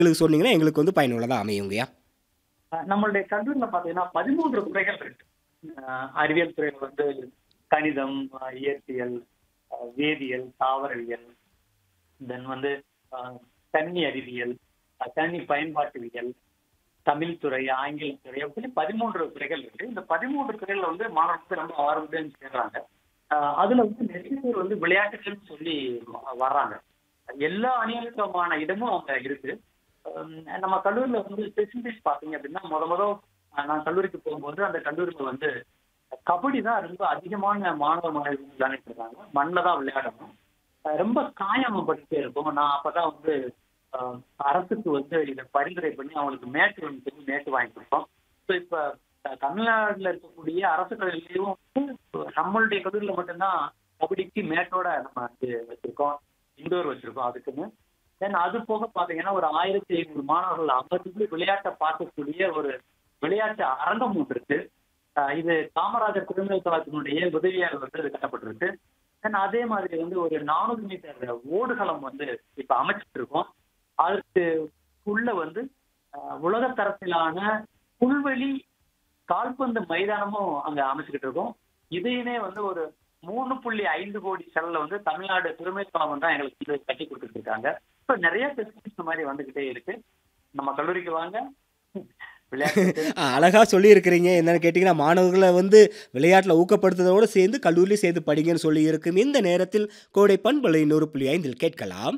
எங்களுக்கு சொன்னீங்கன்னா எங்களுக்கு வந்து பயனுள்ளதாக அமையுங்கய்யா அஹ் நம்மளுடைய கல்லூரியில பாத்தீங்கன்னா பதிமூன்று துறைகள் இருக்கு அஹ் அறிவியல் துறையில வந்து கணிதம் அஹ் இயற்பியல் அஹ் வேதியியல் தாவரவியல் தென் வந்து அஹ் கன்னி அறிவியல் அஹ் கன்னி பயன்பாட்டுவியல் தமிழ் துறை ஆங்கில துறை அப்படி பதிமூன்று துறைகள் இருக்கு இந்த பதிமூன்று துறைகள்ல வந்து மாணவர்கள் ரொம்ப ஆர்வம் சேர்றாங்க அஹ் அதுல வந்து நிறைய பேர் வந்து விளையாட்டுகள்னு சொல்லி வ- வர்றாங்க எல்லா அணிகளுக்குமான இடமும் அங்க இருக்கு ஹம் நம்ம கல்லூரியில வந்து ஃபெசிலிட்டிஸ் பாத்தீங்க அப்படின்னா முத முத அஹ் நான் கல்லூரிக்கு போகும்போது அந்த கல்லூரியில வந்து கபடி தான் ரொம்ப அதிகமான மாணவ மாணவிகள் விளையாடிட்டு இருக்காங்க மண்ணில் தான் விளையாடணும் அஹ் ரொம்ப காயம் பட்டுட்டே இருக்கும் நான் அப்பதான் வந்து அஹ், அரசுக்கு வந்து இதை பரிந்துரை பண்ணி அவங்களுக்கு மேட்டு வந்து சொல்லி மேட்டு வாங்கி கொடுத்தோம் ஸோ இப்ப அஹ், தமிழ்நாட்டுல இருக்கக்கூடிய அரசு கல்லூரியிலையும் வந்து நம்மளுடைய கல்லூரியில மட்டும்தான் கபடிக்கு மேட்டோட நம்ம வந்து வச்சிருக்கோம் இண்டோர் வச்சிருக்கோம் அதுக்குன்னு தென் அது போக பாத்தீங்கன்னா ஒரு ஆயிரத்தி ஐநூறு மாணவர்கள் அமர்ந்து விளையாட்டை பார்க்கக்கூடிய ஒரு விளையாட்டு அரங்கம் ஒன்று இருக்கு ஆஹ் இது காமராஜர் குடிமைக் கழகத்தினுடைய உதவியால் வந்து இது கட்டப்பட்டிருக்கு தென் அதே மாதிரி வந்து ஒரு நானூறு மீட்டர் ஓடுகளம் வந்து இப்ப அமைச்சிட்டு இருக்கோம் அதற்கு உள்ள வந்து ஆஹ் உலக தரத்திலான புல்வெளி கால்பந்து மைதானமும் அங்க அமைச்சுக்கிட்டு இருக்கோம் இதையுமே வந்து ஒரு மூணு புள்ளி ஐந்து கோடி செலவுல வந்து தமிழ்நாடு துறைமை கழகம் தான் எங்களுக்கு வந்து கட்டி கொடுத்துட்டு இருக்காங்க ஸோ நிறைய ஃபெசிலிட்டிஸ் இந்த மாதிரி வந்துகிட்டே இருக்கு நம்ம கல்லூரிக்கு வாங்க விளையாட்டு ஆ, அழகா சொல்லியிருக்கிறீங்க என்னன்னு கேட்டிங்கன்னா மாணவர்களை வந்து விளையாட்டில் ஊக்கப்படுத்துறதோடு சேர்ந்து கல்லூரியில் சேர்த்து படிங்கன்னு சொல்லி இருக்கும் இந்த நேரத்தில் கோடை பண்பலை நூறு புள்ளி ஐந்தில் கேட்கலாம்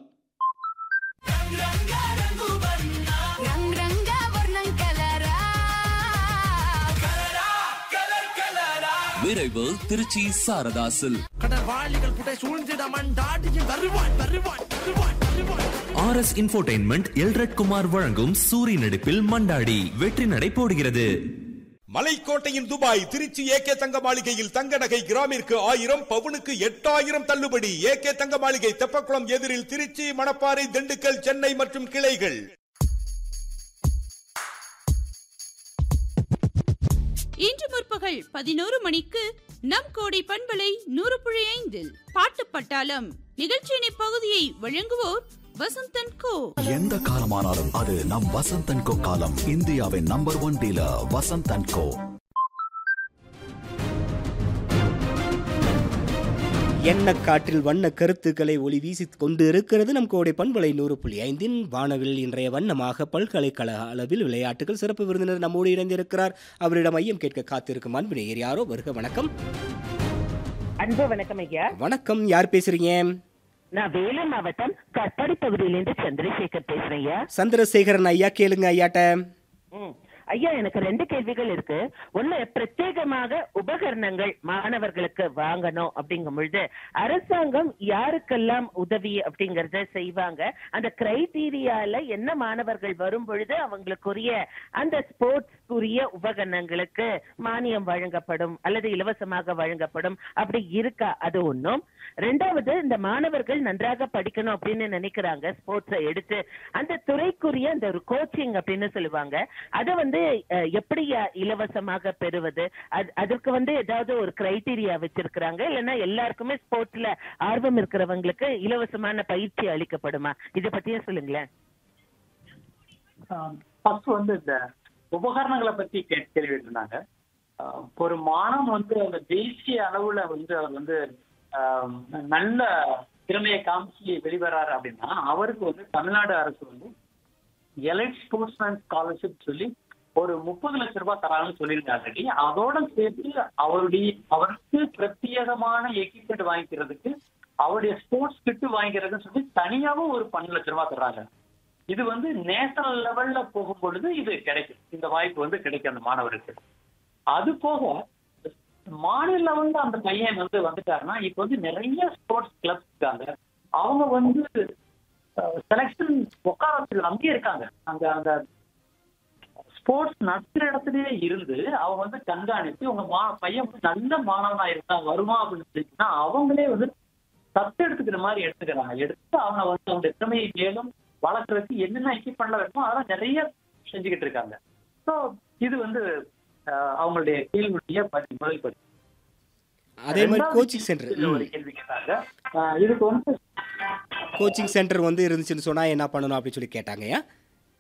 రంగ్ రంగ వర్ణం కలరా விரைவு திருச்சி சாரதாசில் கடற்வாளிகள் புடை சூழ்ந்திட மண்டாடியும் வருவான் வருவான் வருவான் வருவான் R S infotainment Elred Kumar வழங்கும் சூரி நடிப்பில் மண்டாடி வெற்றி நடை போடுகிறது மலைக்கோட்டையின் துபாய் திருச்சி ஏகே தங்க மாளிகையில் தங்க நகை கிராமிற்கு ஆயிரம் பவுனுக்கு எட்டாயிரம் தள்ளுபடி ஏகே தங்க மாளிகை தெப்பக்குளம் எதிரில் திருச்சி மணப்பாறை திண்டுக்கல் சென்னை மற்றும் கிளைகள் இன்று முற்பகல் பதினோரு மணிக்கு நம் கோடை பண்பலை நூறு புள்ளி ஐந்தில் பாட்டு பட்டாளம் நிகழ்ச்சியின் இப்பகுதியை வழங்குவோர் வசந்தன் கோ எந்த காலமானாலும் அது நம் வசந்த் கோ காலம் இந்தியாவின் number one dealer Vasanth co எண்ண காற்றில் வண்ண கருத்துக்களை ஒளி வீசி கொண்டு இருக்கிறது நம் கோடை பண்பலை நூறு புள்ளி ஐந்தின் வானவில் இன்றைய வண்ணமாக பல்கலைக்கழக அளவில் விளையாட்டுகள் சிறப்பு விருந்தினர் நம்மோடு இணைந்திருக்கிறார் அவரிடம் ஐயம் கேட்க காத்திருக்கும் அன்பு நேயர் யாரோ வருக வணக்கம் அன்பு வணக்கம் ஐயா வணக்கம் யார் பேசுறீங்க நான் வேலூர் மாவட்டம் கட்பாடி பகுதியிலிருந்து சந்திரசேகர் பேசுறேன் ஐயா சந்திரசேகரன் ஐயா கேளுங்க ஐயாட்ட ம். ஐயா எனக்கு ரெண்டு கேள்விகள் இருக்கு ஒண்ணு பிரத்யேகமாக உபகரணங்கள் மாணவர்களுக்கு வாங்கணும் அப்படிங்கும் பொழுது அரசாங்கம் யாருக்கெல்லாம் உதவி அப்படிங்கறத செய்வாங்க அந்த கிரைட்டீரியால என்ன மாணவர்கள் வரும் பொழுது அவங்களுக்குரிய அந்த ஸ்போர்ட்ஸ்க்குரிய உபகரணங்களுக்கு மானியம் வழங்கப்படும் அல்லது இலவசமாக வழங்கப்படும் அப்படி இருக்கா அது ஒண்ணும் ரெண்டாவது இந்த மாணவர்கள் நன்றாக படிக்கணும் அப்படின்னு நினைக்கிறாங்க ஸ்போர்ட்ஸை எடுத்து அந்த துறைக்குரிய அந்த ஒரு கோச்சிங் அப்படின்னு சொல்லுவாங்க அதை வந்து அஹ், எப்படி அஹ், இலவசமாக பெறுவது அது- அதற்கு வந்து ஏதாவது ஒரு கிரைட்டீரியா வச்சிருக்கிறாங்க இல்லைன்னா எல்லாருக்குமே ஸ்போர்ட்ஸ்ல ஆர்வம் இருக்கிறவங்களுக்கு இலவசமான பயிற்சி அளிக்கப்படுமா இதை பத்தியும் சொல்லுங்களேன் ஃபர்ஸ்ட் வந்து இந்த உபகரணங்களை பத்தி கே- கேள்வி இருந்தாங்க ஒரு மாணவன் வந்து அந்த தேசிய அளவுல வந்து அவர் வந்து ஆஹ், நல்ல திறமையை காமிச்சு வெளிவராரு அப்படின்னா அவருக்கு வந்து தமிழ்நாடு அரசு வந்து எலைட் ஸ்போர்ட்ஸ்மேன் ஸ்காலர்ஷிப் சொல்லி ஒரு முப்பது லட்ச ரூபாய் தராங்கன்னு சொல்லியிருந்தாங்க அதோட சேர்த்து அவருடைய அவருக்கு பிரத்யேகமான எக்யூப்மெண்ட் வாங்கிக்கிறதுக்கு அவருடைய ஸ்போர்ட்ஸ் கிட்டு வாங்கிக்கிறதுன்னு சொல்லி தனியாவும் ஒரு பன்னெண்டு லட்ச ரூபாய் தர்றாங்க இது வந்து நேஷனல் லெவல்ல போகும் பொழுது இது கிடைக்கும் இந்த வாய்ப்பு வந்து கிடைக்கும் அந்த மாணவருக்கு அது போக மாநில லெவல்ல அந்த பையன் வந்து வந்துட்டாருன்னா இப்ப வந்து நிறைய ஸ்போர்ட்ஸ் கிளப்ஸ் இருக்காங்க அவங்க வந்து செலக்ஷன் உட்கார வச்சு அங்கேயே இருக்காங்க அங்க அந்த ஸ்போர்ட்ஸ் நடத்துற இடத்துலயே இருந்து அவங்க வந்து கண்காணித்து உங்க மா பையன் வந்து நல்ல மாணவனா இருந்தா வருமா அப்படின்னு சொல்லிட்டுனா அவங்களே வந்து தத்தெடுத்துக்கிற மாதிரி எடுத்துக்கிறாங்க எடுத்து அவனை வந்து அவங்க திறமையை மேலும் வளர்க்கறதுக்கு என்னென்ன எக்யூப்மெண்ட்ல வேணுமோ அதெல்லாம் நிறைய செஞ்சுக்கிட்டு இருக்காங்க ஸோ இது வந்து அஹ், அவங்களுடைய கேள்வியுடைய பதி- முதல் பதில் அதே மாதிரி ரெண்டாவது கோச்சிங் சென்டர் கேள்வி ஒரு கேள்வி கேட்டாங்க அஹ், இதுக்கு வந்து கோச்சிங் சென்டர் வந்து இருந்துச்சுன்னு சொன்னா என்ன பண்ணணும் அப்படின்னு சொல்லி கேட்டாங்கய்யா